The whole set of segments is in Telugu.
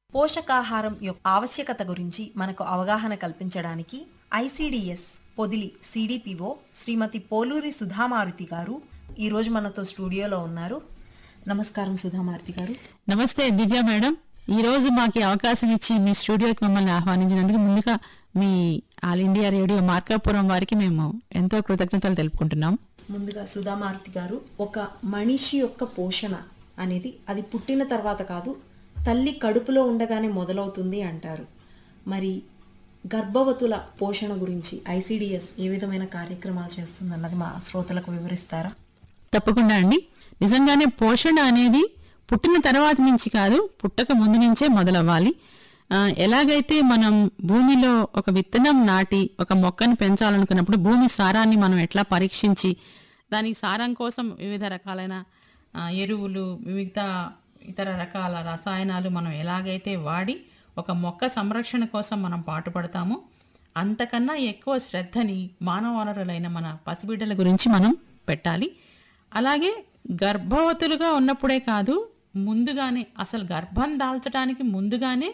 పోషకాహారం యొక్క ఆవశ్యకత గురించి మనకు అవగాహన కల్పించడానికి ఐసిడిఎస్ పొదిలి సిడిపిఓ శ్రీమతి పోలూరి సుధామారుతి గారు ఈరోజు మనతో స్టూడియోలో ఉన్నారు నమస్కారం సుధామారుతి గారు నమస్తే దివ్య మేడం ఈ రోజు మాకు ఈ అవకాశం ఇచ్చి మీ స్టూడియోకి మమ్మల్ని ఆహ్వానించినందుకు ముందుగా మీ ఆల్ ఇండియా రేడియో మార్కాపురం వారికి మేము ఎంతో కృతజ్ఞతలు తెలుపుకుంటున్నాం ముందుగా సుధామారుతి గారు ఒక మనిషి యొక్క పోషణ అనేది అది పుట్టిన తర్వాత కాదు తల్లి కడుపులో ఉండగానే మొదలవుతుంది అంటారు మరి గర్భవతుల పోషణ గురించి ఐసిడిఎస్ ఏ విధమైన కార్యక్రమాలు చేస్తుందన్నది మా శ్రోతలకు వివరిస్తారా తప్పకుండా అండి నిజంగానే పోషణ అనేది పుట్టిన తర్వాత నుంచి కాదు పుట్టక ముందు నుంచే మొదలవ్వాలి ఆ, ఎలాగైతే మనం భూమిలో ఒక విత్తనం నాటి ఒక మొక్కను పెంచాలనుకున్నప్పుడు భూమి సారాన్ని మనం ఎట్లా పరీక్షించి దాని సారం కోసం వివిధ రకాలైన ఆ, ఎరువులు వివిధ ఇతర రకాల రసాయనాలు మనం ఎలాగైతే వాడి ఒక మొక్క సంరక్షణ కోసం మనం పాటుపడతామో అంతకన్నా ఎక్కువ శ్రద్ధని మానవ వనరులైన మన పసిబిడ్డల గురించి మనం పెట్టాలి అలాగే గర్భవతులుగా ఉన్నప్పుడే కాదు ముందుగానే అసలు గర్భం దాల్చడానికి ముందుగానే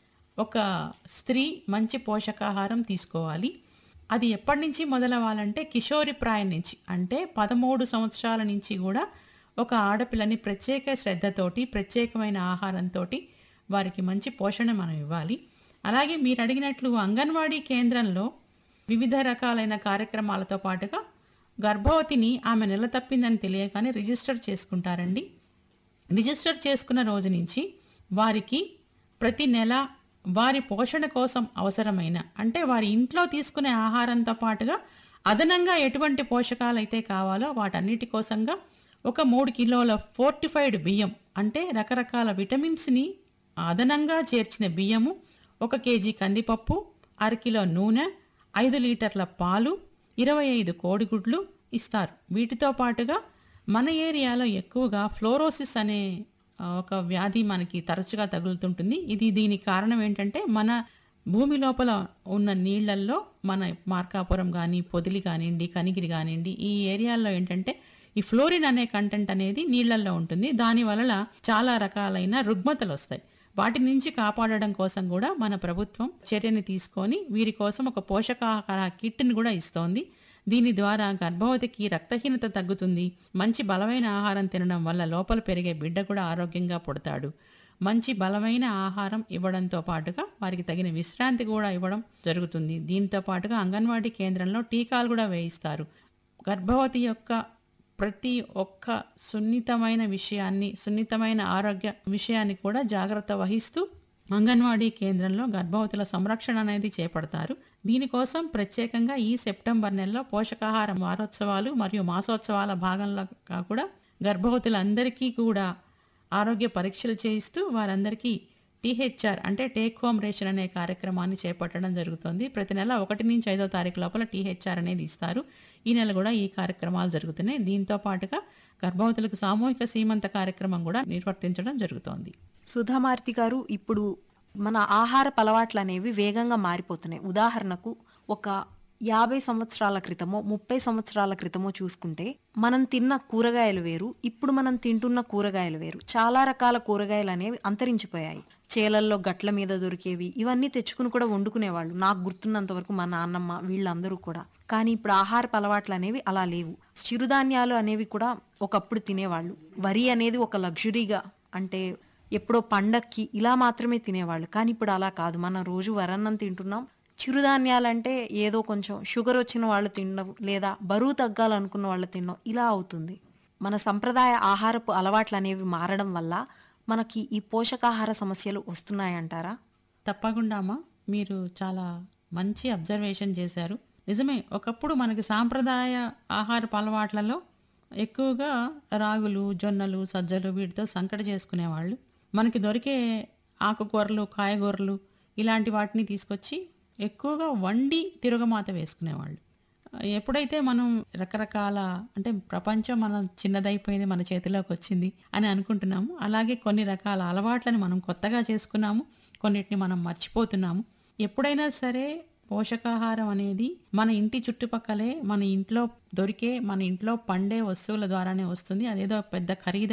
ఒక స్త్రీ మంచి పోషకాహారం తీసుకోవాలి అది ఎప్పటి నుంచి మొదలవ్వాలంటే కిషోరి ప్రాయం నుంచి అంటే పదమూడు సంవత్సరాల నుంచి కూడా ఒక ఆడపిల్లని ప్రత్యేక శ్రద్ధతోటి ప్రత్యేకమైన ఆహారంతో వారికి మంచి పోషణ మనం ఇవ్వాలి అలాగే మీరు అడిగినట్లు అంగన్వాడీ కేంద్రంలో వివిధ రకాలైన కార్యక్రమాలతో పాటుగా గర్భవతిని ఆమె నెల తప్పిందని తెలియగానే రిజిస్టర్ చేసుకుంటారండి రిజిస్టర్ చేసుకున్న రోజు నుంచి వారికి ప్రతి నెల వారి పోషణ కోసం అవసరమైన అంటే వారి ఇంట్లో తీసుకునే ఆహారంతో పాటుగా అదనంగా ఎటువంటి పోషకాలు అయితే కావాలో వాటన్నిటి కోసంగా ఒక మూడు కిలోల ఫోర్టిఫైడ్ బియ్యం అంటే రకరకాల విటమిన్స్ని అదనంగా చేర్చిన బియ్యము ఒక కేజీ కందిపప్పు అరకిలో నూనె ఐదు లీటర్ల పాలు ఇరవై ఐదు కోడిగుడ్లు ఇస్తారు వీటితో పాటుగా మన ఏరియాలో ఎక్కువగా ఫ్లోరోసిస్ అనే ఆ, ఒక వ్యాధి మనకి తరచుగా తగులుతుంటుంది ఇది దీనికి కారణం ఏంటంటే మన భూమి లోపల ఉన్న నీళ్లల్లో మన మార్కాపురం కానీ పొదిలి కానివ్వండి కనిగిరి కానివ్వండి ఈ ఏరియాల్లో ఏంటంటే ఈ ఫ్లోరిన్ అనే కంటెంట్ అనేది నీళ్లల్లో ఉంటుంది దాని వలన చాలా రకాలైన రుగ్మతలు వస్తాయి వాటి నుంచి కాపాడడం కోసం కూడా మన ప్రభుత్వం చర్యని తీసుకొని వీరి కోసం ఒక పోషకాహార కిట్ని కూడా ఇస్తోంది దీని ద్వారా గర్భవతికి రక్తహీనత తగ్గుతుంది మంచి బలమైన ఆహారం తినడం వల్ల లోపల పెరిగే బిడ్డ కూడా ఆరోగ్యంగా పుడతాడు మంచి బలమైన ఆహారం ఇవ్వడంతో పాటుగా వారికి తగిన విశ్రాంతి కూడా ఇవ్వడం జరుగుతుంది దీంతో పాటుగా అంగన్వాడీ కేంద్రంలో టీకాలు కూడా వేయిస్తారు గర్భవతి యొక్క ప్రతి ఒక్క సున్నితమైన విషయాన్ని సున్నితమైన ఆరోగ్య విషయాన్ని కూడా జాగ్రత్త వహిస్తూ అంగన్వాడీ కేంద్రంలో గర్భవతుల సంరక్షణ అనేది చేపడతారు దీనికోసం ప్రత్యేకంగా ఈ సెప్టెంబర్ నెలలో పోషకాహార వారోత్సవాలు మరియు మాసోత్సవాల భాగంలో కూడా గర్భవతులందరికీ కూడా ఆరోగ్య పరీక్షలు చేయిస్తూ వారందరికీ టీహెచ్ఆర్ అంటే టేక్ హోమ్ రేషన్ అనే కార్యక్రమాన్ని చేపట్టడం జరుగుతుంది ప్రతి నెల ఒకటి నుంచి ఐదో తారీఖు లోపల టీహెచ్ఆర్ అనేది ఇస్తారు ఈ నెల కూడా ఈ కార్యక్రమాలు జరుగుతున్నాయి దీంతో పాటుగా గర్భవతులకు సామూహిక సీమంత కార్యక్రమం కూడా నిర్వర్తించడం జరుగుతోంది సుధామారుతి గారు ఇప్పుడు మన ఆహారపు అలవాట్లు అనేవి వేగంగా మారిపోతున్నాయి ఉదాహరణకు ఒక యాభై సంవత్సరాల క్రితమో ముప్పై సంవత్సరాల క్రితమో చూసుకుంటే మనం తిన్న కూరగాయలు వేరు ఇప్పుడు మనం తింటున్న కూరగాయలు వేరు చాలా రకాల కూరగాయలు అనేవి అంతరించిపోయాయి చేలల్లో గట్ల మీద దొరికేవి ఇవన్నీ తెచ్చుకుని కూడా వండుకునేవాళ్ళు నాకు గుర్తున్నంత వరకు మా నాన్నమ్మ వీళ్ళందరూ కూడా కానీ ఇప్పుడు ఆహారపు అలవాట్లు అనేవి అలా లేవు చిరుధాన్యాలు అనేవి కూడా ఒకప్పుడు తినేవాళ్ళు వరి అనేది ఒక లగ్జరీగా అంటే ఎప్పుడో పండక్కి ఇలా మాత్రమే తినేవాళ్ళు కానీ ఇప్పుడు అలా కాదు మనం రోజు వరన్నం తింటున్నాం చిరుధాన్యాలంటే ఏదో కొంచెం షుగర్ వచ్చిన వాళ్ళు తినడం లేదా బరువు తగ్గాలనుకున్న వాళ్ళు తినడం ఇలా అవుతుంది మన సంప్రదాయ ఆహారపు అలవాట్లు అనేవి మారడం వల్ల మనకి ఈ పోషకాహార సమస్యలు వస్తున్నాయంటారా తప్పకుండా అమ్మా మీరు చాలా మంచి అబ్జర్వేషన్ చేశారు నిజమే ఒకప్పుడు మనకి సాంప్రదాయ ఆహారపు అలవాట్లలో ఎక్కువగా రాగులు జొన్నలు సజ్జలు వీటితో సంకట చేసుకునేవాళ్ళు మనకి దొరికే ఆకుకూరలు కాయగూరలు ఇలాంటి వాటిని తీసుకొచ్చి ఎక్కువగా వండి తిరగమాత వేసుకునేవాళ్ళు ఎప్పుడైతే మనం రకరకాల అంటే ప్రపంచం మన చిన్నదైపోయింది మన చేతిలోకి వచ్చింది అని అనుకుంటున్నాము అలాగే కొన్ని రకాల అలవాట్లను మనం కొత్తగా చేసుకున్నాము కొన్నిటిని మనం మర్చిపోతున్నాము ఎప్పుడైనా సరే పోషకాహారం అనేది మన ఇంటి చుట్టుపక్కలే మన ఇంట్లో దొరికే మన ఇంట్లో పండే వస్తువుల ద్వారానే వస్తుంది అదేదో పెద్ద ఖరీదైన